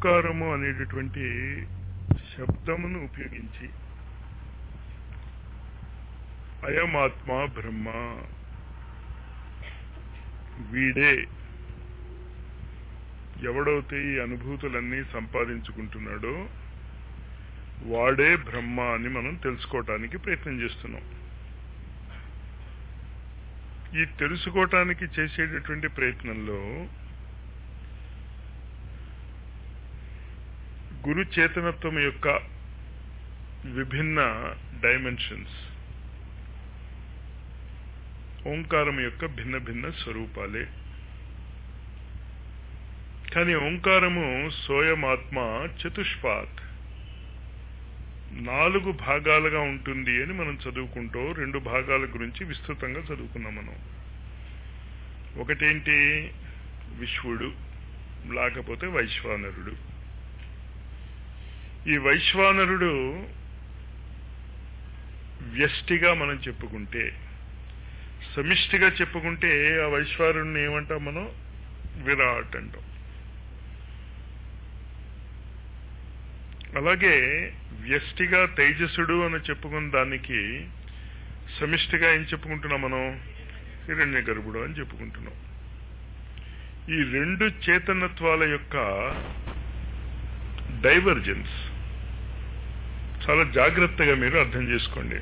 ఓంకారము అనేటటువంటి శబ్దమును ఉపయోగించి అయమాత్మ బ్రహ్మ వీడే ఎవడైతే ఈ అనుభూతులన్నీ సంపాదించుకుంటున్నాడో వాడే బ్రహ్మ అని మనం తెలుసుకోవటానికి ప్రయత్నం చేస్తున్నాం ఈ తెలుసుకోవటానికి చేసేటటువంటి ప్రయత్నంలో గురు చేతనత్వం యొక్క విభిన్న డైమెన్షన్స్ ఓంకారం యొక్క భిన్న భిన్న స్వరూపాలే కానీ ఓంకారము సోయమాత్మ చతుష్పాత్ నాలుగు భాగాలుగా ఉంటుంది అని మనం చదువుకుంటూ రెండు భాగాల గురించి విస్తృతంగా చదువుకున్నాం మనం ఒకటేంటి విశ్వడు లేకపోతే వైశ్వానరుడు ఈ వైశ్వానరుడు వ్యష్టిగా మనం చెప్పుకుంటే సమిష్టిగా చెప్పుకుంటే ఆ వైశ్వానుడిని ఏమంటాం మనం విరాట్ అంటాం అలాగే వ్యష్టిగా తేజస్సుడు అని చెప్పుకున్న దానికి సమిష్టిగా ఏం చెప్పుకుంటున్నాం మనం హిరణ్య గర్భుడు అని చెప్పుకుంటున్నాం ఈ రెండు చేతనత్వాల యొక్క డైవర్జెన్స్ చాలా జాగ్రత్తగా మీరు అర్థం చేసుకోండి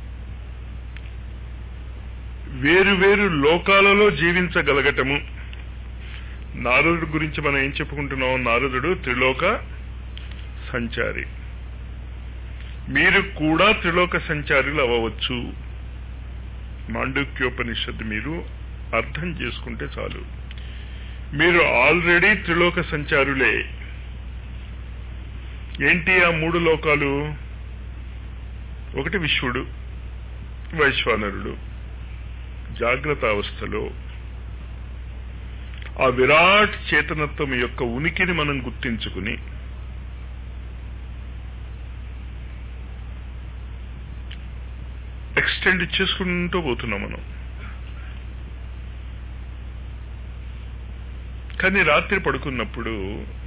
వేరు వేరు లోకాలలో జీవించగలగటము నారదుడు గురించి మనం ఏం చెప్పుకుంటున్నాం నారదుడు త్రిలోక సంచారి మీరు కూడా త్రిలోక సంచారులు అవ్వవచ్చు మాండుక్యోపనిషత్తు మీరు అర్థం చేసుకుంటే చాలు మీరు ఆల్రెడీ త్రిలోక సంచారులే ఏంటి ఆ మూడు లోకాలు ఒకటి విశ్వడు వైశ్వానరుడు జాగ్రత్త అవస్థలో ఆ విరాట్ చేతనత్వం యొక్క ఉనికిని మనం గుర్తించుకుని ఎక్స్టెండ్ చేసుకుంటూ పోతున్నాం మనం కానీ రాత్రి పడుకున్నప్పుడు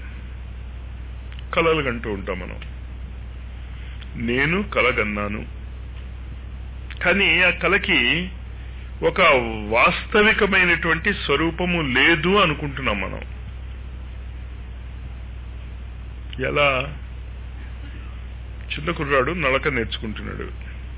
కలలు కంటూ ఉంటాం మనం నేను కలగన్నాను కానీ ఆ కలకి ఒక వాస్తవికమైనటువంటి స్వరూపము లేదు అనుకుంటున్నాం మనం ఎలా చిన్న కుర్రాడు నడక నేర్చుకుంటున్నాడు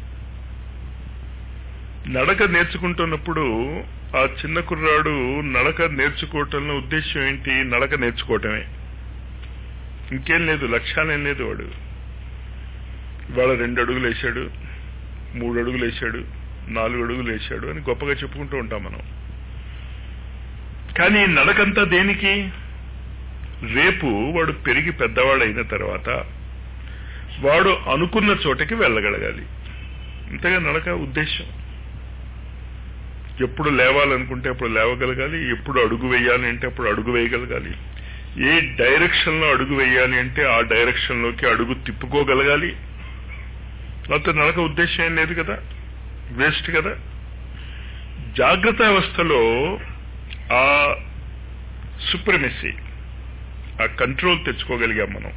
నడక నేర్చుకుంటున్నప్పుడు ఆ చిన్న కుర్రాడు నడక నేర్చుకోవటంలో ఉద్దేశం ఏంటి నడక నేర్చుకోవటమే ఇంకేం లేదు లక్ష్యాలేం లేదు వాడు ఇవాళ రెండు అడుగులు వేశాడు మూడు అడుగులు వేశాడు నాలుగు అడుగులు వేశాడు అని గొప్పగా చెప్పుకుంటూ ఉంటాం మనం కానీ నడకంతా దేనికి రేపు వాడు పెరిగి పెద్దవాడు అయిన తర్వాత వాడు అనుకున్న చోటకి వెళ్ళగలగాలి ఇంతగా నడక ఉద్దేశం ఎప్పుడు లేవాలనుకుంటే అప్పుడు లేవగలగాలి ఎప్పుడు అడుగు వేయాలి అంటే అప్పుడు అడుగు వేయగలగాలి ఏ డైరెక్షన్ లో అడుగు వేయాలి అంటే ఆ డైరెక్షన్ లోకి అడుగు తిప్పుకోగలగాలి లేకపోతే నడక ఉద్దేశం ఏం లేదు కదా వేస్ట్ కదా జాగ్రత్త అవస్థలో ఆ సుప్రమెసీ ఆ కంట్రోల్ తెచ్చుకోగలిగాం మనం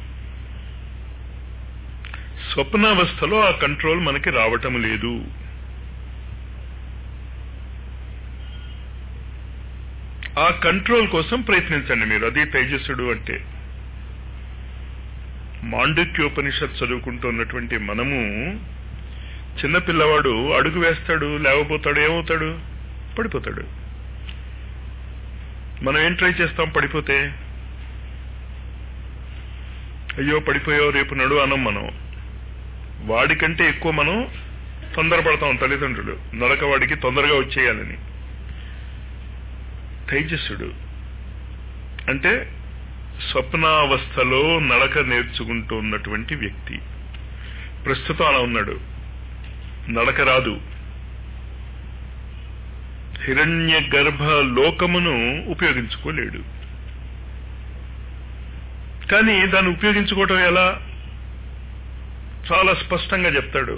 స్వప్నావస్థలో ఆ కంట్రోల్ మనకి రావటం లేదు ఆ కంట్రోల్ కోసం ప్రయత్నించండి మీరు అది తేజస్సుడు అంటే మాండుక్యోపనిషత్ చదువుకుంటున్నటువంటి మనము చిన్నపిల్లవాడు అడుగు వేస్తాడు లేవబోతాడు ఏమవుతాడు పడిపోతాడు మనం ఏం ట్రై చేస్తాం పడిపోతే అయ్యో పడిపోయావు రేపు నడు అనం మనం వాడికంటే ఎక్కువ మనం తొందరపడతాం తల్లిదండ్రులు నడక వాడికి తొందరగా వచ్చేయాలని తేజస్సుడు అంటే స్వప్నావస్థలో నడక నేర్చుకుంటూ ఉన్నటువంటి వ్యక్తి ప్రస్తుతం అలా ఉన్నాడు నడక రాదు హిరణ్య గర్భ లోకమును ఉపయోగించుకోలేడు కానీ దాన్ని ఉపయోగించుకోవటం ఎలా చాలా స్పష్టంగా చెప్తాడు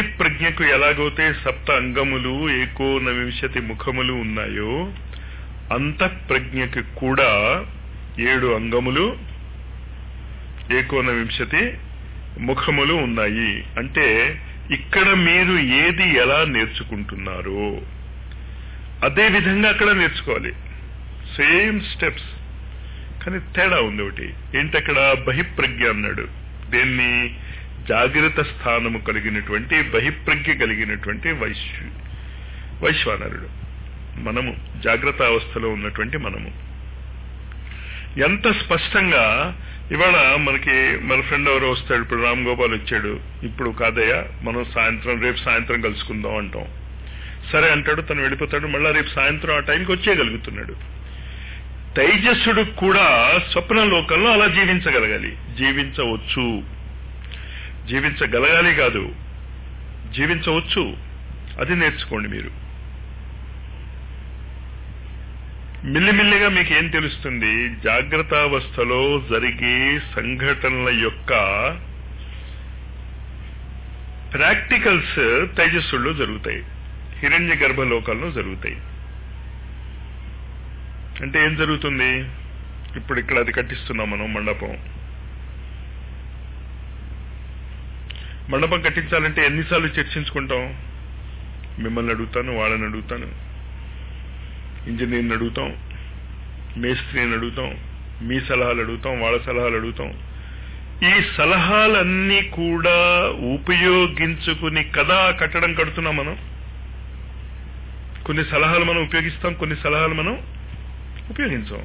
బహిప్రజ్ఞకు ఎలాగైతే సప్త అంగములు ఏకోనవింశతి ముఖములు ఉన్నాయో అంతఃప్రజ్ఞకి కూడా ఏడు అంగములు ఏకోన వింశతి ముఖములు ఉన్నాయి అంటే ఇక్కడ మీరు ఏది ఎలా నేర్చుకుంటున్నారో అదే విధంగా అక్కడ నేర్చుకోవాలి సేమ్ స్టెప్స్ కానీ తేడా ఉంది ఒకటి ఏంటక్కడ బహిప్రజ్ఞ అన్నాడు దేన్ని జాగ్రత్త స్థానము కలిగినటువంటి బహిప్రజ్ఞ కలిగినటువంటి వైశ్వ వైశ్వానరుడు మనము జాగ్రత్త అవస్థలో ఉన్నటువంటి మనము ఎంత స్పష్టంగా ఇవాళ మనకి మన ఫ్రెండ్ ఎవరో వస్తాడు ఇప్పుడు రామ్ గోపాల్ వచ్చాడు ఇప్పుడు కాదయ్యా మనం సాయంత్రం రేపు సాయంత్రం కలుసుకుందాం అంటాం సరే అంటాడు తను వెళ్ళిపోతాడు మళ్ళా రేపు సాయంత్రం ఆ టైంకి వచ్చేయగలుగుతున్నాడు తైజస్సుడు కూడా స్వప్న లోకంలో అలా జీవించగలగాలి జీవించవచ్చు జీవించగలగాలి కాదు జీవించవచ్చు అది నేర్చుకోండి మీరు మిల్లిమిల్లిగా మీకు ఏం తెలుస్తుంది జాగ్రత్తావస్థలో జరిగే సంఘటనల యొక్క ప్రాక్టికల్స్ తేజస్సుల్లో జరుగుతాయి హిరణ్య గర్భలోకాల్లో జరుగుతాయి అంటే ఏం జరుగుతుంది ఇప్పుడు ఇక్కడ అది కట్టిస్తున్నాం మనం మండపం మండపం కట్టించాలంటే ఎన్నిసార్లు చర్చించుకుంటాం మిమ్మల్ని అడుగుతాను వాళ్ళని అడుగుతాను ఇంజనీర్ని అడుగుతాం మేస్త్రిని అడుగుతాం మీ సలహాలు అడుగుతాం వాళ్ళ సలహాలు అడుగుతాం ఈ సలహాలన్నీ కూడా ఉపయోగించుకుని కదా కట్టడం కడుతున్నాం మనం కొన్ని సలహాలు మనం ఉపయోగిస్తాం కొన్ని సలహాలు మనం ఉపయోగించాం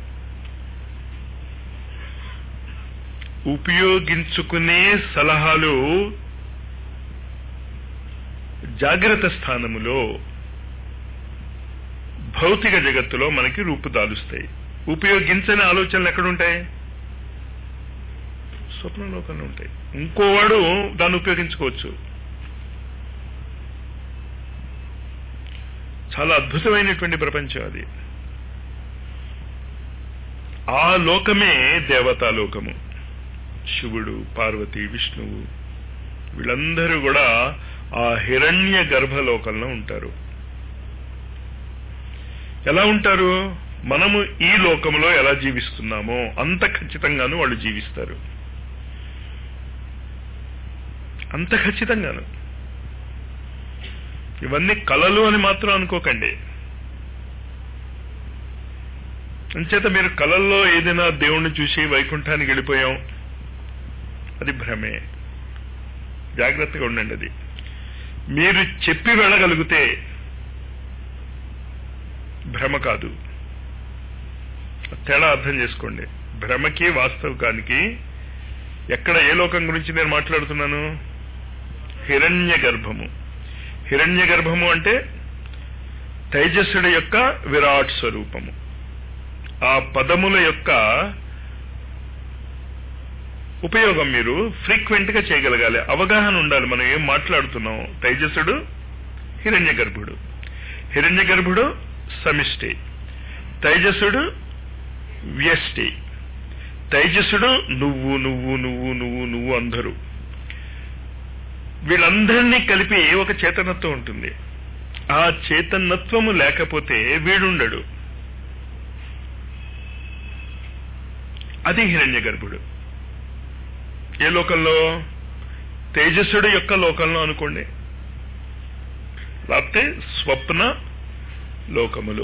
ఉపయోగించుకునే సలహాలు జాగ్రత్త స్థానములో భౌతిక జగత్తులో మనకి రూపుదాలుస్తాయి ఉపయోగించని ఆలోచనలు ఎక్కడుంటాయి స్వప్నలోకంలో ఉంటాయి ఇంకోవాడు దాన్ని ఉపయోగించుకోవచ్చు చాలా అద్భుతమైనటువంటి ప్రపంచం అది ఆ లోకమే దేవతా లోకము శివుడు పార్వతి విష్ణువు వీళ్ళందరూ కూడా ఆ హిరణ్య గర్భలోకంలో ఉంటారు ఎలా ఉంటారు మనము ఈ లోకంలో ఎలా జీవిస్తున్నామో అంత ఖచ్చితంగాను వాళ్ళు జీవిస్తారు అంత ఖచ్చితంగాను ఇవన్నీ కలలు అని మాత్రం అనుకోకండి అంచేత మీరు కలల్లో ఏదైనా దేవుణ్ణి చూసి వైకుంఠానికి వెళ్ళిపోయాం అది భ్రమే జాగ్రత్తగా ఉండండి అది మీరు చెప్పి వెళ్ళగలిగితే భ్రమ కాదు తేడా అర్థం చేసుకోండి భ్రమకి వాస్తవికానికి ఎక్కడ ఏ లోకం గురించి నేను మాట్లాడుతున్నాను హిరణ్య గర్భము హిరణ్య గర్భము అంటే తైజస్సుడి యొక్క విరాట్ స్వరూపము ఆ పదముల యొక్క ఉపయోగం మీరు ఫ్రీక్వెంట్ గా చేయగలగాలి అవగాహన ఉండాలి మనం ఏం మాట్లాడుతున్నాం తైజస్సుడు హిరణ్య గర్భుడు హిరణ్య గర్భుడు సమిష్టి తైజస్సుడు వ్యష్టి తైజస్సుడు నువ్వు నువ్వు నువ్వు నువ్వు నువ్వు అందరూ వీళ్ళందరినీ కలిపి ఒక చేతనత్వం ఉంటుంది ఆ చేతనత్వము లేకపోతే వీడుండడు అది హిరణ్య గర్భుడు ఏ లోకంలో తేజస్సుడు యొక్క లోకంలో అనుకోండి లేకపోతే స్వప్న లోకములు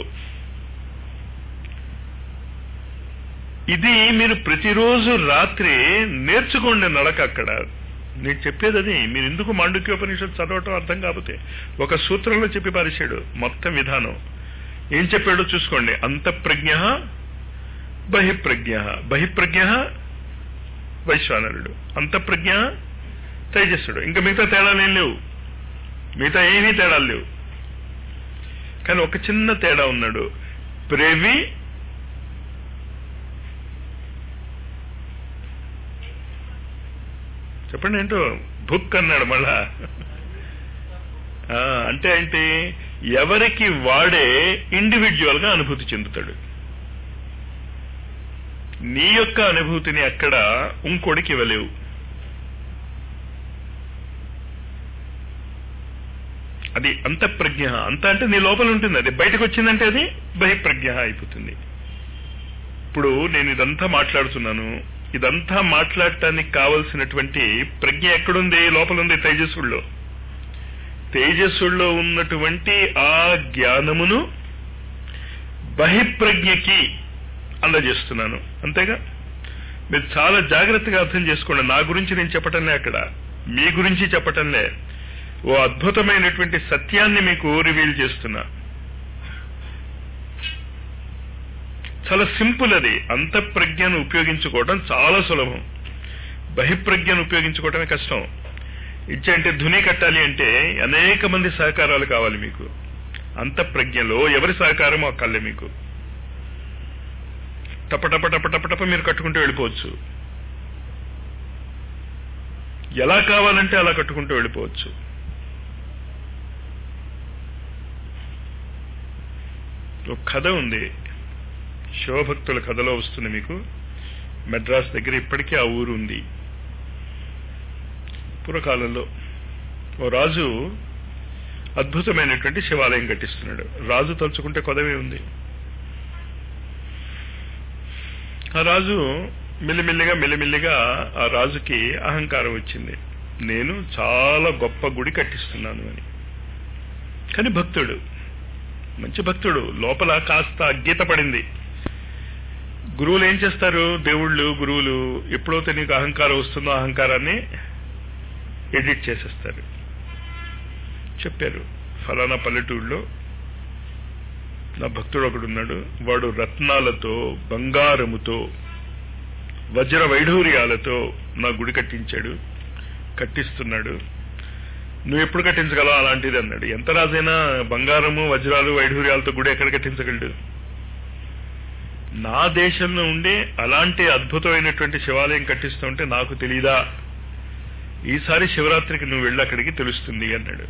ఇది మీరు ప్రతిరోజు రాత్రి నేర్చుకోండి నడక అక్కడ నేను చెప్పేది అది మీరు ఎందుకు మాండుక్యోపనిషత్తు చదవటం అర్థం కాకపోతే ఒక సూత్రంలో చెప్పి పారేశాడు మొత్తం విధానం ఏం చెప్పాడో చూసుకోండి అంతఃప్రజ్ఞ బహిప్రజ్ఞ బహిప్రజ్ఞ వైశ్వానరుడు అంతఃప్రజ్ఞ తేజస్సుడు ఇంకా మిగతా తేడాలు ఏం లేవు మిగతా ఏమీ తేడాలు లేవు కానీ ఒక చిన్న తేడా ఉన్నాడు ప్రేవి చెప్పండి ఏంటో బుక్ అన్నాడు మళ్ళా ఆ, అంటే ఏంటి ఎవరికి వాడే ఇండివిజువల్ గా అనుభూతి చెందుతాడు నీ యొక్క అనుభూతిని అక్కడ ఇంకోడికి ఇవ్వలేవు అది అంతఃప్రజ్ఞ అంత అంటే నీ లోపల ఉంటుంది అది బయటకు వచ్చిందంటే అది బహిప్రజ్ఞ అయిపోతుంది ఇప్పుడు నేను ఇదంతా మాట్లాడుతున్నాను ఇదంతా మాట్లాడటానికి కావలసినటువంటి ప్రజ్ఞ ఎక్కడుంది లోపల ఉంది తేజస్సుల్లో తేజస్సుల్లో ఉన్నటువంటి ఆ జ్ఞానమును బహిప్రజ్ఞకి అందజేస్తున్నాను అంతేగా మీరు చాలా జాగ్రత్తగా అర్థం చేసుకోండి నా గురించి నేను చెప్పటంలే అక్కడ మీ గురించి చెప్పటంలే ఓ అద్భుతమైనటువంటి సత్యాన్ని మీకు రివీల్ చేస్తున్నా చాలా సింపుల్ అది అంతఃప్రజ్ఞను ఉపయోగించుకోవడం చాలా సులభం బహిప్రజ్ఞను ఉపయోగించుకోవడమే కష్టం ఇచ్చే అంటే ధుని కట్టాలి అంటే అనేక మంది సహకారాలు కావాలి మీకు అంతఃప్రజ్ఞలో ఎవరి సహకారం అక్కర్లే మీకు టపటప టపటపటప మీరు కట్టుకుంటూ వెళ్ళిపోవచ్చు ఎలా కావాలంటే అలా కట్టుకుంటూ వెళ్ళిపోవచ్చు ఒక కథ ఉంది శివభక్తుల కథలో వస్తుంది మీకు మెడ్రాస్ దగ్గర ఇప్పటికీ ఆ ఊరు ఉంది పూర్వకాలంలో ఓ రాజు అద్భుతమైనటువంటి శివాలయం కట్టిస్తున్నాడు రాజు తలుచుకుంటే కొదవే ఉంది ఆ రాజు మెల్లిమెల్లిగా మెల్లిమెల్లిగా ఆ రాజుకి అహంకారం వచ్చింది నేను చాలా గొప్ప గుడి కట్టిస్తున్నాను అని కానీ భక్తుడు మంచి భక్తుడు లోపల కాస్త గీత పడింది గురువులు ఏం చేస్తారు దేవుళ్ళు గురువులు ఎప్పుడైతే నీకు అహంకారం వస్తుందో అహంకారాన్ని ఎడిట్ చేసేస్తారు చెప్పారు ఫలానా పల్లెటూరులో నా భక్తుడు ఒకడు ఉన్నాడు వాడు రత్నాలతో బంగారముతో వజ్ర వైఢూర్యాలతో నా గుడి కట్టించాడు కట్టిస్తున్నాడు నువ్వు ఎప్పుడు కట్టించగలవు అలాంటిది అన్నాడు ఎంత రాజైనా బంగారము వజ్రాలు వైఢూర్యాలతో గుడి ఎక్కడ కట్టించగలడు నా దేశంలో ఉండే అలాంటి అద్భుతమైనటువంటి శివాలయం కట్టిస్తుంటే నాకు తెలీదా ఈసారి శివరాత్రికి నువ్వు వెళ్ళి అక్కడికి తెలుస్తుంది అన్నాడు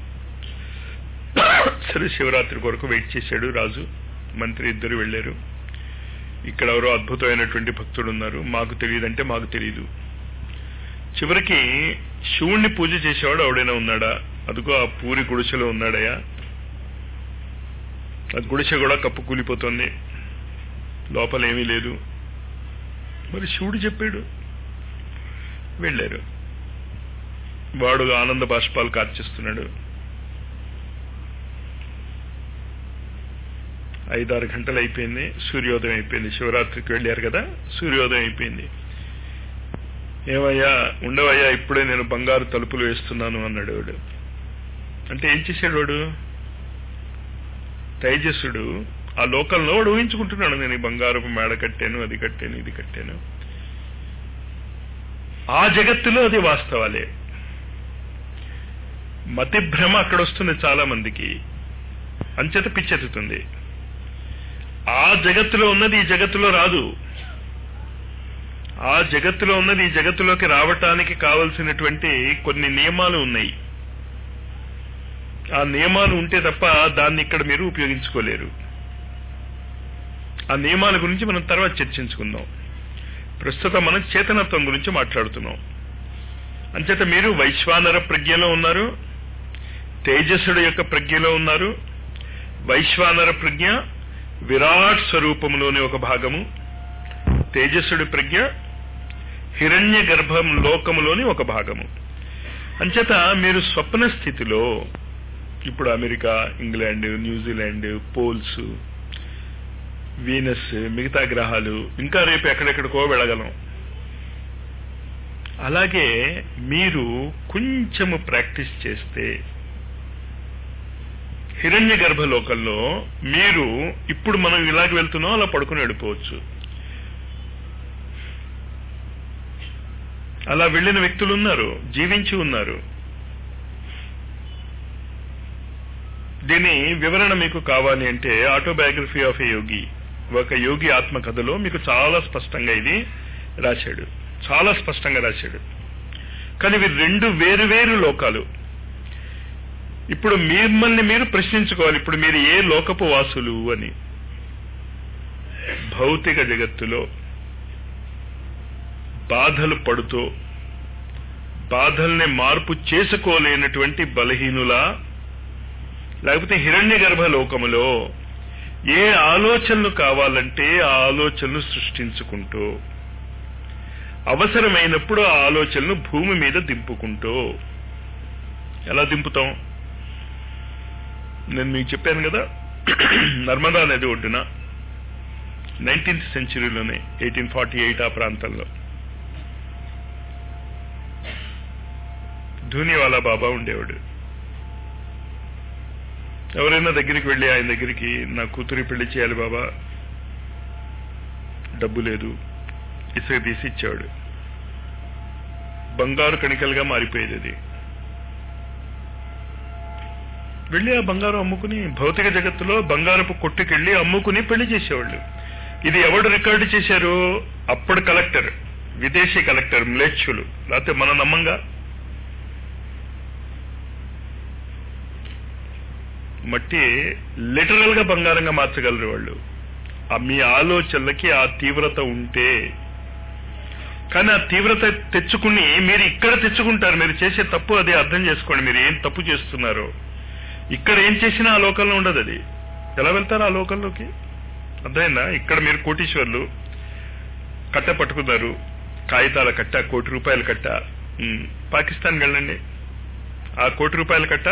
సరే శివరాత్రి కొరకు వెయిట్ చేశాడు రాజు మంత్రి ఇద్దరు వెళ్ళారు ఇక్కడ ఎవరో అద్భుతమైనటువంటి భక్తుడు ఉన్నారు మాకు తెలియదంటే మాకు తెలియదు చివరికి శివుణ్ణి పూజ చేసేవాడు ఎవడైనా ఉన్నాడా అదిగో ఆ పూరి గుడిసెలో ఉన్నాడయా ఆ గుడిసె కూడా కప్పు కూలిపోతుంది లోపల ఏమీ లేదు మరి శివుడు చెప్పాడు వెళ్ళారు వాడు ఆనంద బాష్పాలు కార్చిస్తున్నాడు ఐదారు గంటలు అయిపోయింది సూర్యోదయం అయిపోయింది శివరాత్రికి వెళ్ళారు కదా సూర్యోదయం అయిపోయింది ఏమయ్యా ఉండవయ్యా ఇప్పుడే నేను బంగారు తలుపులు వేస్తున్నాను అన్నాడు వాడు అంటే ఏం చేశాడు వాడు తైజస్సుడు ఆ లోకంలో వాడు ఊహించుకుంటున్నాడు నేను ఈ బంగారపు మేడ కట్టాను అది కట్టాను ఇది కట్టాను ఆ జగత్తులో అది వాస్తవాలే మతిభ్రమ అక్కడ వస్తుంది చాలా మందికి అంచేత పిచ్చెత్తుతుంది ఆ జగత్తులో ఉన్నది ఈ జగత్తులో రాదు ఆ జగత్తులో ఉన్నది ఈ జగత్తులోకి రావటానికి కావలసినటువంటి కొన్ని నియమాలు ఉన్నాయి ఆ నియమాలు ఉంటే తప్ప దాన్ని ఇక్కడ మీరు ఉపయోగించుకోలేరు ఆ నియమాల గురించి మనం తర్వాత చర్చించుకుందాం ప్రస్తుతం మనం చేతనత్వం గురించి మాట్లాడుతున్నాం అంచేత మీరు వైశ్వానర ప్రజ్ఞలో ఉన్నారు తేజస్సుడు యొక్క ప్రజ్ఞలో ఉన్నారు వైశ్వానర ప్రజ్ఞ విరాట్ స్వరూపంలోని ఒక భాగము తేజస్సుడి ప్రజ్ఞ హిరణ్య గర్భం లోకములోని ఒక భాగము అంచేత మీరు స్వప్న స్థితిలో ఇప్పుడు America England New Zealand poles Venus మిగతా గ్రహాలు ఇంకా రేపు ఎక్కడెక్కడికో వెళ్ళగలం అలాగే మీరు కొంచెము ప్రాక్టీస్ చేస్తే హిరణ్య గర్భలోకంలో మీరు ఇప్పుడు మనం ఇలాగ వెళ్తున్నాం అలా పడుకుని వెళ్ళిపోవచ్చు అలా వెళ్ళిన వ్యక్తులు ఉన్నారు జీవించి ఉన్నారు దీని వివరణ మీకు కావాలి అంటే ఆటోబయోగ్రఫీ ఆఫ్ ఏ యోగి ఒక యోగి ఆత్మకథలో మీకు చాలా స్పష్టంగా ఇది రాశాడు చాలా స్పష్టంగా రాశాడు కానీ ఇవి రెండు వేరు వేరు లోకాలు ఇప్పుడు మిమ్మల్ని మీరు ప్రశ్నించుకోవాలి ఇప్పుడు మీరు ఏ లోకపు వాసులు అని భౌతిక జగత్తులో బాధలు పడుతూ బాధల్ని మార్పు చేసుకోలేనటువంటి బలహీనులా లేకపోతే హిరణ్య గర్భ లోకములో ఏ ఆలోచనలు కావాలంటే ఆ ఆలోచనలు సృష్టించుకుంటూ అవసరమైనప్పుడు ఆ ఆలోచనలు భూమి మీద దింపుకుంటూ ఎలా దింపుతాం నేను మీకు చెప్పాను కదా నర్మదా నది ఒడ్డున నైన్టీన్త్ సెంచురీలోనే ఎయిటీన్ ఫార్టీ ఎయిట్ ఆ ప్రాంతంలో ధూనివాలా బాబా ఉండేవాడు ఎవరైనా దగ్గరికి వెళ్ళి ఆయన దగ్గరికి నా కూతురి పెళ్లి చేయాలి బాబా డబ్బు లేదు ఇసుక తీసి ఇచ్చేవాడు బంగారు కణికలుగా మారిపోయేది అది వెళ్ళి ఆ బంగారం అమ్ముకుని భౌతిక జగత్తులో బంగారపు కొట్టుకెళ్ళి అమ్ముకుని పెళ్లి చేసేవాళ్ళు ఇది ఎవడు రికార్డు చేశారు అప్పుడు కలెక్టర్ విదేశీ కలెక్టర్ మ్లేచ్చులు లేకపోతే మన నమ్మంగా మట్టి లిటరల్ గా బంగారంగా మార్చగలరు వాళ్ళు ఆ మీ ఆలోచనలకి ఆ తీవ్రత ఉంటే కానీ ఆ తీవ్రత తెచ్చుకుని మీరు ఇక్కడ తెచ్చుకుంటారు మీరు చేసే తప్పు అదే అర్థం చేసుకోండి మీరు ఏం తప్పు చేస్తున్నారో ఇక్కడ ఏం చేసినా ఆ లోకంలో ఉండదు అది ఎలా వెళ్తారు ఆ లోకంలోకి అర్థమైందా ఇక్కడ మీరు కోటీశ్వర్లు కట్ట పట్టుకున్నారు కాగితాల కట్ట కోటి రూపాయల కట్ట ఉమ్, పాకిస్తాన్కి వెళ్ళండి ఆ కోటి రూపాయల కట్ట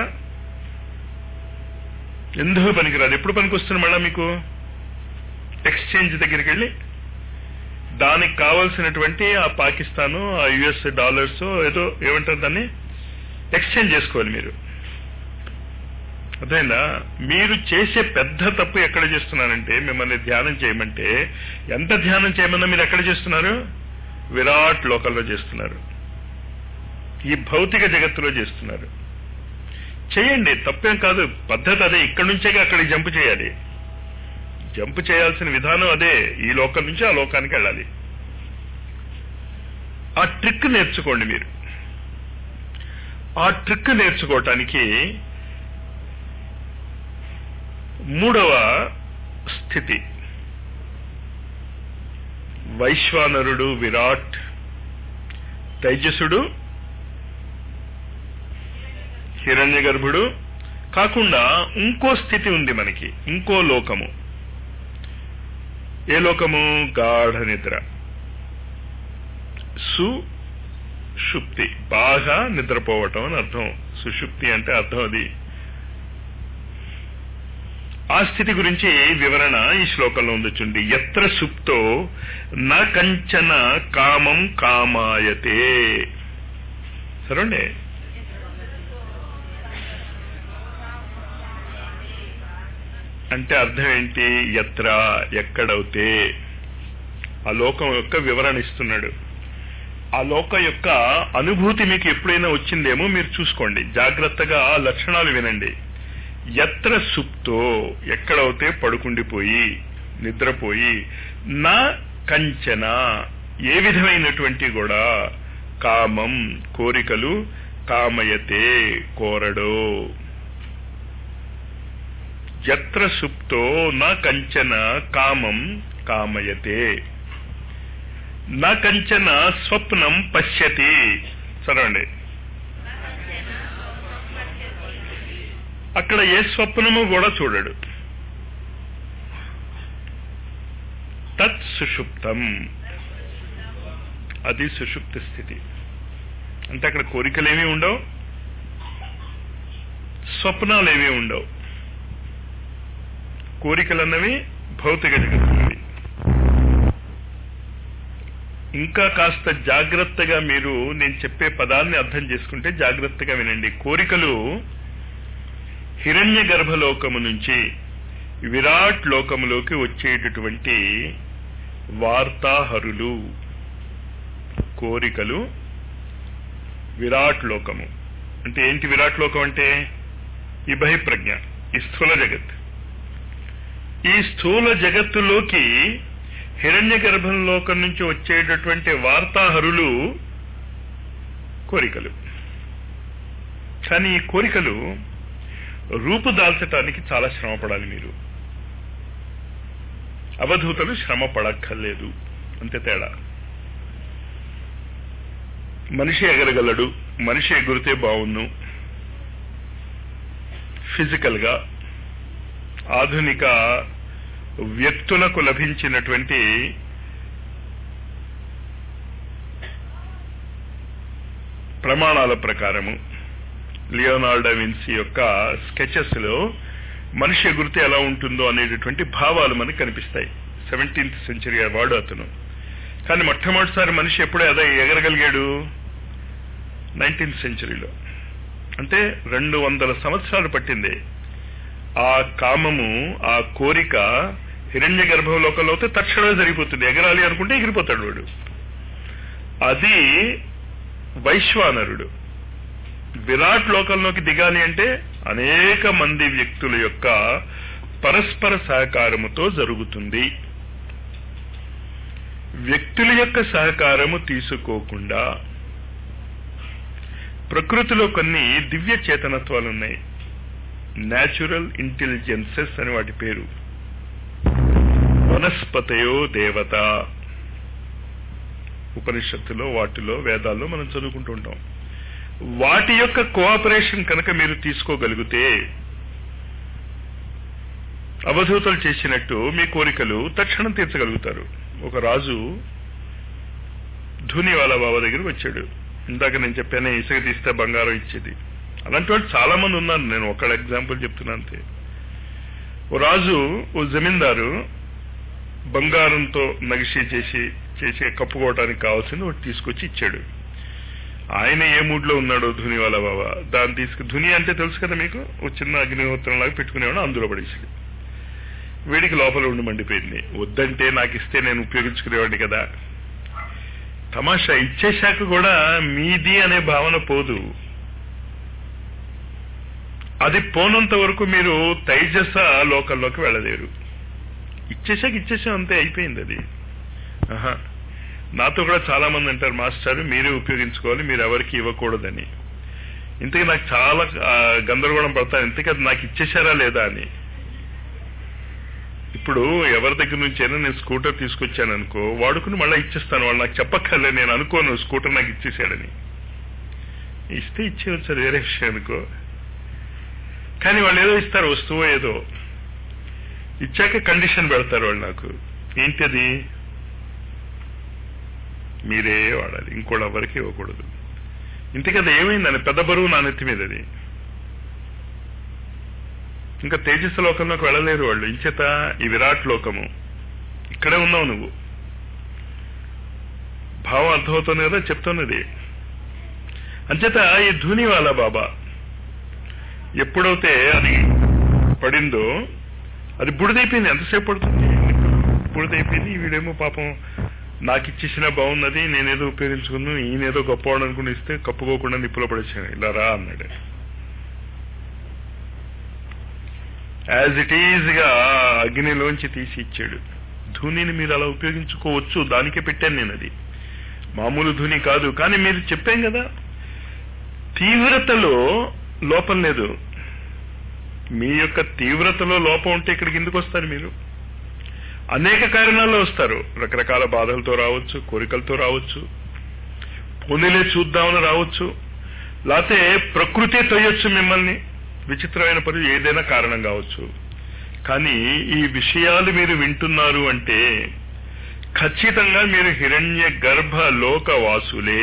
ఎందుకు పనికిరాదు ఎప్పుడు పనికి వస్తుంది మళ్ళా మీకు ఎక్స్చేంజ్ దగ్గరికి వెళ్ళి దానికి కావలసినటువంటి ఆ పాకిస్తాను ఆ యుఎస్ డాలర్స్ ఏదో ఏమంటారు దాన్ని ఎక్స్చేంజ్ చేసుకోవాలి మీరు అదేనా మీరు చేసే పెద్ద తప్పు ఎక్కడ చేస్తున్నారంటే మిమ్మల్ని ధ్యానం చేయమంటే ఎంత ధ్యానం చేయమన్నా మీరు ఎక్కడ చేస్తున్నారు విరాట్ లోకల్లో చేస్తున్నారు ఈ భౌతిక జగత్తులో చేస్తున్నారు చేయండి తప్పేం కాదు పద్ధతి అదే ఇక్కడి నుంచే అక్కడికి జంప్ చేయాలి జంప్ చేయాల్సిన విధానం అదే ఈ లోకం నుంచి ఆ లోకానికి వెళ్ళాలి ఆ ట్రిక్ నేర్చుకోండి మీరు ఆ ట్రిక్ నేర్చుకోవటానికి మూడవ స్థితి వైశ్వానరుడు విరాట్ తైజసుడు హిరణ్య గర్భుడు కాకుండా ఇంకో స్థితి ఉంది మనకి ఇంకో లోకము ఏ లోకము గాఢ నిద్ర సుషుప్తి బాగా నిద్రపోవటం అని అర్థం సుషుప్తి అంటే అర్థం అది ఆ స్థితి గురించి వివరణ ఈ శ్లోకంలో ఉంది చూడండి ఎత్ర సుప్తో న కంచన కామం కామాయతే సరేండి అంటే అర్థం ఏంటి ఎత్ర ఎక్కడవుతే ఆ లోకం యొక్క వివరణ ఇస్తున్నాడు ఆ లోకం యొక్క అనుభూతి మీకు ఎప్పుడైనా వచ్చిందేమో మీరు చూసుకోండి జాగ్రత్తగా ఆ లక్షణాలు వినండి ఎత్ర సుప్తో ఎక్కడవుతే పడుకుండిపోయి నిద్రపోయి నా కంచన ఏ విధమైనటువంటి కూడా కామం కోరికలు కామయతే కోరడో ఎత్ర సుప్తో నా కంచన కామం కామయతే నా కంచన స్వప్నం పశ్యతి చదవండి అక్కడ ఏ స్వప్నము కూడా చూడడు తత్ సుషుప్తం అది సుషుప్త స్థితి అంటే అక్కడ కోరికలేమీ ఉండవు స్వప్నాలు ఏమీ ఉండవు కోరికలన్నవి భౌతిక జగత్తున్నవి ఇంకా కాస్త జాగ్రత్తగా మీరు నేను చెప్పే పదాన్ని అర్థం చేసుకుంటే జాగ్రత్తగా వినండి కోరికలు హిరణ్య గర్భలోకము నుంచి విరాట్ లోకములోకి వచ్చేటటువంటి వార్తాహరులు కోరికలు విరాట్ లోకము అంటే ఏంటి విరాట్ లోకం అంటే ఈ బహిప్రజ్ఞ ఈ స్థూల జగత్ ఈ స్థూల జగత్తులోకి హిరణ్య గర్భంలోకం నుంచి వచ్చేటటువంటి వార్తాహరులు కోరికలు కానీ ఈ కోరికలు రూపుదాల్చటానికి చాలా శ్రమ పడాలి మీరు అవధూతలు శ్రమ పడక్కర్లేదు అంతే తేడా మనిషి ఎగరగలడు మనిషి ఎగురితే బాగుండు ఫిజికల్ గా ఆధునిక వ్యక్తులకు లభించినటువంటి ప్రమాణాల ప్రకారము లియోనార్డో విన్సీ యొక్క స్కెచెస్ లో మనిషి ఎగురితే ఎలా ఉంటుందో అనేటటువంటి భావాలు మనకు కనిపిస్తాయి సెవెంటీన్త్ సెంచరీ వాడు అతను కానీ మొట్టమొదటిసారి మనిషి ఎప్పుడే అదే ఎగరగలిగాడు నైన్టీన్త్ సెంచరీలో అంటే రెండు వందల సంవత్సరాలు పట్టింది ఆ కామము ఆ కోరిక హిరణ్య గర్భంలోకంలో అయితే తక్షణమే జరిగిపోతుంది ఎగరాలి అనుకుంటే ఎగిరిపోతాడు వాడు అది వైశ్వానరుడు విరాట్ లోకంలోకి దిగాలి అంటే అనేక మంది వ్యక్తుల యొక్క పరస్పర సహకారముతో జరుగుతుంది వ్యక్తుల యొక్క సహకారము తీసుకోకుండా ప్రకృతిలో కొన్ని దివ్య చేతనత్వాలు ఉన్నాయి న్యాచురల్ ఇంటెలిజెన్సెస్ అని వాటి పేరు వనస్పతయో దేవత ఉపనిషత్తులో వాటిలో వేదాల్లో మనం చదువుకుంటూ ఉంటాం వాటి యొక్క కోఆపరేషన్ కనుక మీరు తీసుకోగలిగితే అవధూతలు చేసినట్టు మీ కోరికలు తక్షణం తీర్చగలుగుతారు ఒక రాజు ధూనివాలా బాబా దగ్గర వచ్చాడు ఇందాక నేను చెప్పాను ఇసుక తీస్తే బంగారం ఇచ్చేది అలాంటి వాళ్ళు చాలా మంది ఉన్నారు నేను ఒక ఎగ్జాంపుల్ చెప్తున్నా అంతే ఓ రాజు ఓ జమీందారు బంగారంతో నగిషి చేసి చేసి కప్పుకోవడానికి కావాల్సింది ఒకటి తీసుకొచ్చి ఇచ్చాడు ఆయన ఏ మూడ్ లో ఉన్నాడో ధునివాలా బాబా దాన్ని తీసుకు ధుని అంటే తెలుసు కదా మీకు ఒక చిన్న అగ్నిహోత్రం లాగా పెట్టుకునేవాడు అందులో పడేసాడు వీడికి లోపల ఉండి మండిపోయింది వద్దంటే నాకు ఇస్తే నేను ఉపయోగించుకునేవాడిని కదా తమాషా ఇచ్చేశాక కూడా మీది అనే భావన పోదు అది పోనంత వరకు మీరు తైజస లోకంలోకి వెళ్ళలేరు ఇచ్చేసాక ఇచ్చేసాం అంతే అయిపోయింది అది ఆహా నాతో కూడా చాలా మంది అంటారు మాస్టర్ మీరే ఉపయోగించుకోవాలి మీరు ఎవరికి ఇవ్వకూడదని ఇంతకీ నాకు చాలా ఆ, గందరగోళం పడతాను ఇంతకీ అది నాకు ఇచ్చేశారా లేదా అని ఇప్పుడు ఎవరి దగ్గర నుంచి అయినా నేను స్కూటర్ తీసుకొచ్చాను అనుకో వాడుకుని మళ్ళీ ఇచ్చేస్తాను వాళ్ళు నాకు చెప్పక్కర్లే నేను అనుకోను స్కూటర్ నాకు ఇచ్చేసాడని ఇస్తే ఇచ్చేయచ్చు అది వేరే విషయం అనుకో కానీ వాళ్ళు ఏదో ఇస్తారు వస్తువు ఏదో ఇచ్చాక కండిషన్ పెడతారు వాళ్ళు నాకు ఏంటి అది మీరే వాడాలి ఇంకోటి ఎవరికి ఇవ్వకూడదు ఇంతకీ అది ఏమైందని పెద్ద బరువు నా నెత్తి మీద అది ఇంకా తేజస్సు లోకంలోకి వెళ్ళలేరు వాళ్ళు ఇంచేత ఈ విరాట్ లోకము ఇక్కడే ఉన్నావు నువ్వు భావం అర్థమవుతుంది కదా చెప్తున్నది అంచేత ఈ ధూనివాలా బాబా ఎప్పుడైతే అది పడిందో అది బుడిదైపోయింది ఎంతసేపు పడుతుంది బుడిదైపోయింది వీడేమో పాపం నాకు ఇచ్చేసినా బాగున్నది నేనేదో ఉపయోగించుకున్నాను ఈయనేదో గొప్పవాడు అనుకుని ఇస్తే కప్పుకోకుండా నిప్పులో పడేసాను ఇలా రా అన్నాడు యాజ్ ఇట్ ఈజ్ గా అగ్నిలోంచి తీసి ఇచ్చాడు ధూనిని మీరు అలా ఉపయోగించుకోవచ్చు దానికే పెట్టాను నేను అది మామూలు ధూని కాదు కానీ మీరు చెప్పాం కదా తీవ్రతలో లోపం లేదు మీ యొక్క తీవ్రతలో లోపం ఉంటే ఇక్కడికి ఎందుకు వస్తారు మీరు అనేక కారణాల్లో వస్తారు రకరకాల బాధలతో రావచ్చు కోరికలతో రావచ్చు పోనీలే చూద్దామని రావచ్చు లేకపోతే ప్రకృతి తొయ్యొచ్చు మిమ్మల్ని విచిత్రమైన పని ఏదైనా కారణం కావచ్చు కానీ ఈ విషయాలు మీరు వింటున్నారు అంటే ఖచ్చితంగా మీరు హిరణ్య గర్భ లోక వాసులే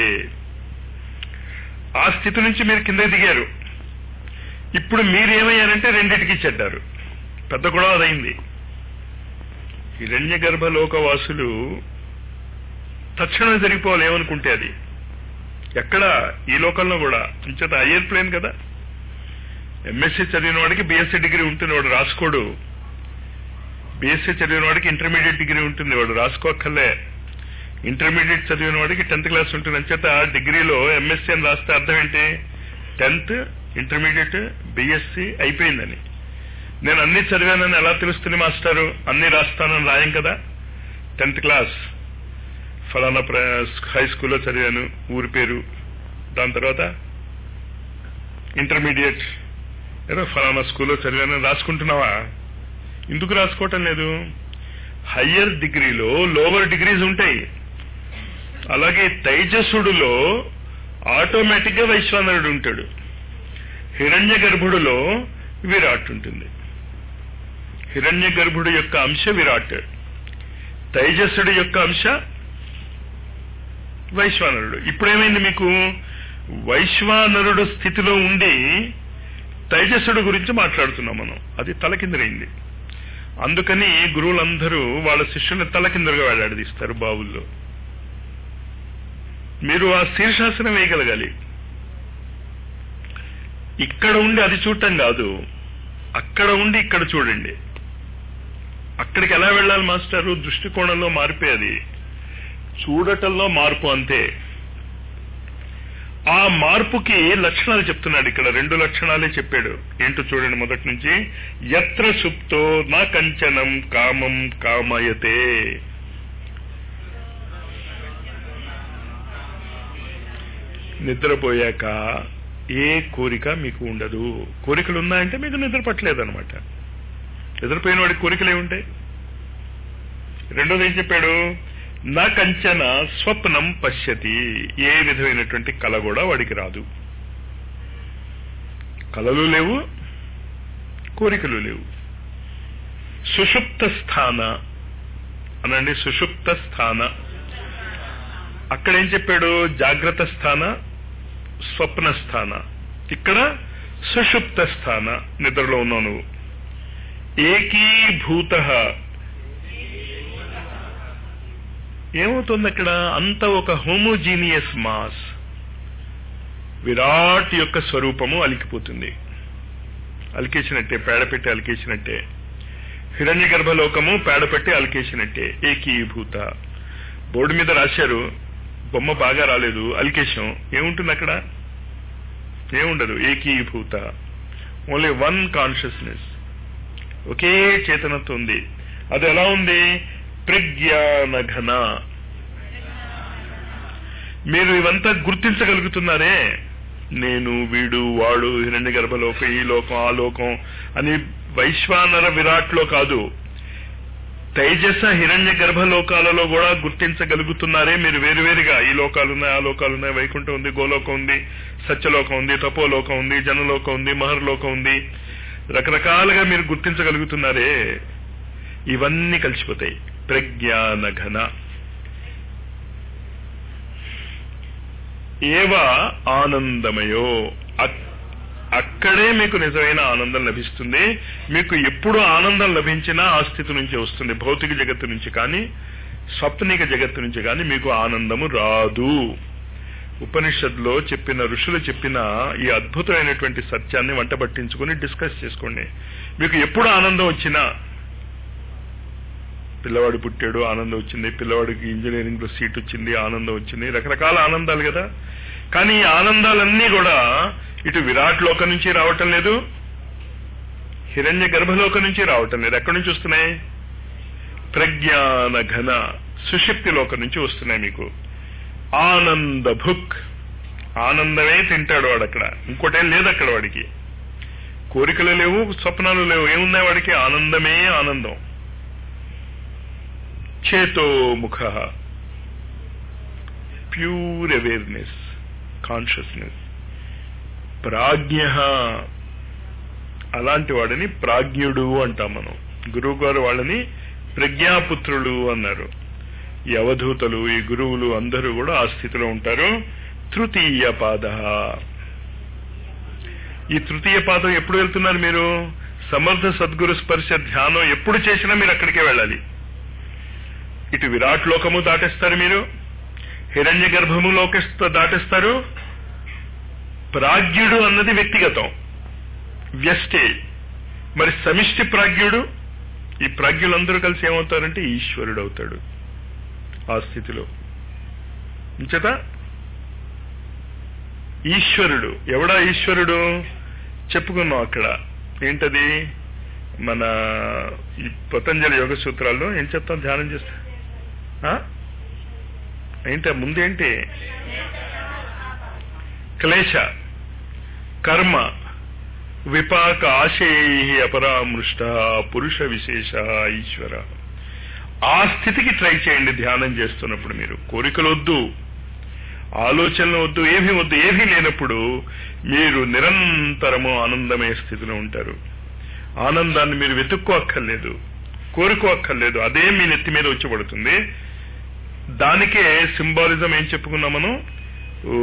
ఆ స్థితి నుంచి మీరు కింద దిగారు ఇప్పుడు మీరేమయ్యారంటే రెండిటికి చెడ్డారు పెద్ద గొడవ అదైంది హిరణ్య గర్భ లోకవాసులు తక్షణం జరిగిపోవాలి ఏమనుకుంటే అది ఎక్కడ ఈ లోకంలో కూడా అంచేత హయ్యర్ ప్లేన్ కదా ఎంఎస్సీ చదివిన వాడికి బీఎస్సీ డిగ్రీ ఉంటుంది వాడు రాసుకోడు బీఎస్సీ చదివిన వాడికి ఇంటర్మీడియట్ డిగ్రీ ఉంటుంది వాడు రాసుకోక్కర్లే ఇంటర్మీడియట్ చదివిన వాడికి టెన్త్ క్లాస్ ఉంటుంది అంచేత డిగ్రీలో ఎంఎస్సీ అని రాస్తే అర్థం ఏంటి టెన్త్ ఇంటర్మీడియట్ బీఎస్సీ అయిపోయిందని నేను అన్ని చదివానని ఎలా తెలుస్తుంది మాస్టారు అన్ని రాస్తానని రాయం కదా టెన్త్ క్లాస్ ఫలానా హై స్కూల్లో చదివాను ఊరి పేరు దాని తర్వాత ఇంటర్మీడియట్ ఏదో ఫలానా స్కూల్లో చదివాను రాసుకుంటున్నావా ఎందుకు రాసుకోవటం లేదు హయ్యర్ డిగ్రీలో లోవర్ డిగ్రీస్ ఉంటాయి అలాగే తైజసుడులో ఆటోమేటిక్ గా వైశ్వానరుడు ఉంటాడు హిరణ్య గర్భుడులో విరాట్ ఉంటుంది హిరణ్య గర్భుడు యొక్క అంశ విరాట్ తైజస్సుడి యొక్క అంశ వైశ్వానరుడు ఇప్పుడేమైంది మీకు వైశ్వానరుడు స్థితిలో ఉండి తైజస్సుడు గురించి మాట్లాడుతున్నాం మనం అది తలకిందరైంది అందుకని గురువులందరూ వాళ్ళ శిష్యుని తలకిందరుగా వేలాడదీస్తారు బావుల్లో మీరు ఆ శీర్షాసనం వేయగలగాలి ఇక్కడ ఉండి అది చూడటం కాదు అక్కడ ఉండి ఇక్కడ చూడండి అక్కడికి ఎలా వెళ్ళాలి మాస్టారు దృష్టికోణంలో మార్పే అది చూడటంలో మార్పు అంతే ఆ మార్పుకి లక్షణాలు చెప్తున్నాడు ఇక్కడ రెండు లక్షణాలే చెప్పాడు ఏంటో చూడండి మొదటి నుంచి ఎత్ర సుప్తో నా కంచనం కామం కామయతే నిద్రపోయాక ఏ కోరిక మీకు ఉండదు కోరికలు ఉన్నాయంటే మీకు నిద్ర పట్టలేదన్నమాట నిద్రపోయిన వాడికి కోరికలు ఏముంటాయి రెండోది ఏం చెప్పాడు నా కంచన స్వప్నం పశ్యతి ఏ విధమైనటువంటి కళ కూడా వాడికి రాదు కళలు లేవు కోరికలు లేవు సుషుప్త స్థాన అనండి సుషుప్త స్థాన అక్కడేం చెప్పాడు జాగ్రత్త స్థాన స్వప్న స్థాన ఇక్కడ సుషుప్త స్థాన నిద్రలో ఉన్నావు నువ్వు ఏకీభూత ఏమవుతుంది అక్కడ అంత ఒక హోమోజీనియస్ మాస్ విరాట్ యొక్క స్వరూపము అలికిపోతుంది అలికేసినట్టే పేడపెట్టి అలికేసినట్టే హిరణ్య గర్భలోకము పేడపెట్టి అలికేసినట్టే ఏకీభూత బోర్డు మీద రాశారు బొమ్మ బాగా రాలేదు అలికేశం ఏముంటుంది అక్కడ ఏముండదు ఏకీభూత ఓన్లీ వన్ కాన్షియస్నెస్ ఒకే చేతనతో ఉంది అది ఎలా ఉంది ప్రజ్ఞానఘన మీరు ఇవంతా గుర్తించగలుగుతున్నారే నేను వీడు వాడు హిరణ్య గర్భలోకం ఈ లోకం ఆ లోకం అని వైశ్వానర విరాట్లో కాదు తైజస హిరణ్య గర్భలోకాలలో కూడా గుర్తించగలుగుతున్నారే మీరు వేరువేరుగా ఈ లోకాలున్నాయి ఆ లోకాలున్నాయి వైకుంఠం ఉంది గోలోకం ఉంది సత్యలోకం ఉంది తపోలోకం ఉంది జనలోకం ఉంది మహర్లోకం ఉంది రకరకాలుగా మీరు గుర్తించగలుగుతున్నారే ఇవన్నీ కలిసిపోతాయి ప్రజ్ఞానఘన ఏవ ఆనందమయో అక్కడే మీకు నిజమైన ఆనందం లభిస్తుంది మీకు ఎప్పుడు ఆనందం లభించినా ఆ స్థితి నుంచి వస్తుంది భౌతిక జగత్తు నుంచి కానీ స్వప్నిక జగత్తు నుంచి కానీ మీకు ఆనందము రాదు ఉపనిషత్తులో చెప్పిన ఋషులు చెప్పిన ఈ అద్భుతమైనటువంటి సత్యాన్ని వంట పట్టించుకుని డిస్కస్ చేసుకోండి మీకు ఎప్పుడు ఆనందం వచ్చినా పిల్లవాడు పుట్టాడు ఆనందం వచ్చింది పిల్లవాడికి ఇంజనీరింగ్ లో సీట్ వచ్చింది ఆనందం వచ్చింది రకరకాల ఆనందాలు కదా కానీ ఈ ఆనందాలన్నీ కూడా ఇటు విరాట్ లోకం నుంచి రావటం లేదు హిరణ్య గర్భలోకం నుంచి రావటం లేదు ఎక్కడి నుంచి వస్తున్నాయి ప్రజ్ఞాన ఘన సుషిప్తి లోకం నుంచి వస్తున్నాయి మీకు ఆనంద భుక్ ఆనందమే తింటాడు వాడు అక్కడ ఇంకోటేం లేదు అక్కడ వాడికి కోరికలు లేవు స్వప్నాలు లేవు ఏమున్నాయి వాడికి ఆనందమే ఆనందం చేతో ముఖ ప్యూర్ అవేర్నెస్ కాన్షియస్నెస్ ప్రాజ్ఞ అలాంటి వాడిని ప్రాజ్ఞుడు అంటాం మనం గురువు గారు వాళ్ళని ప్రజ్ఞాపుత్రులు అన్నారు ఈ అవధూతలు ఈ గురువులు అందరూ కూడా ఆ స్థితిలో ఉంటారు తృతీయ పాద ఈ తృతీయ పాదం ఎప్పుడు వెళ్తున్నారు మీరు సమర్థ సద్గురు స్పర్శ ధ్యానం ఎప్పుడు చేసినా మీరు అక్కడికే వెళ్ళాలి ఇటు విరాట్ లోకము దాటేస్తారు మీరు హిరణ్య గర్భము లోకేస్త దాటేస్తారు ప్రాజ్ఞుడు అన్నది వ్యక్తిగతం వ్యష్టే మరి సమిష్టి ప్రాజ్ఞుడు ఈ ప్రాజ్ఞులందరూ కలిసి ఏమవుతారంటే ఈశ్వరుడు అవుతాడు ఆ స్థితిలో ఇంచేత ఈశ్వరుడు ఎవడా ఈశ్వరుడు చెప్పుకున్నాం అక్కడ ఏంటది మన ఈ పతంజలి యోగ సూత్రాల్లో ఏం చెప్తాం ధ్యానం చేస్తా ఆ? ఏంటి ముందేంటి క్లేశ కర్మ విపాక ఆశయై అపరామృష్ట పురుష విశేష ఈశ్వర ఆ స్థితికి ట్రై చేయండి ధ్యానం చేస్తున్నప్పుడు మీరు కోరికలు వద్దు ఆలోచనలు వద్దు ఏమీ వద్దు ఏమీ లేనప్పుడు మీరు నిరంతరము ఆనందమయ స్థితిలో ఉంటారు ఆనందాన్ని మీరు వెతుక్కో అక్కర్లేదు కోరుకో అక్కర్లేదు అదే మీ నెత్తి మీద వచ్చి పడుతుంది దానికే సింబాలిజం ఏం చెప్పుకున్నాం మనం ఊ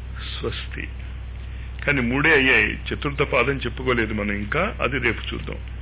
స్వస్తి కానీ మూడే అయ్యాయి చతుర్థ పాదం చెప్పుకోలేదు మనం ఇంకా అది రేపు చూద్దాం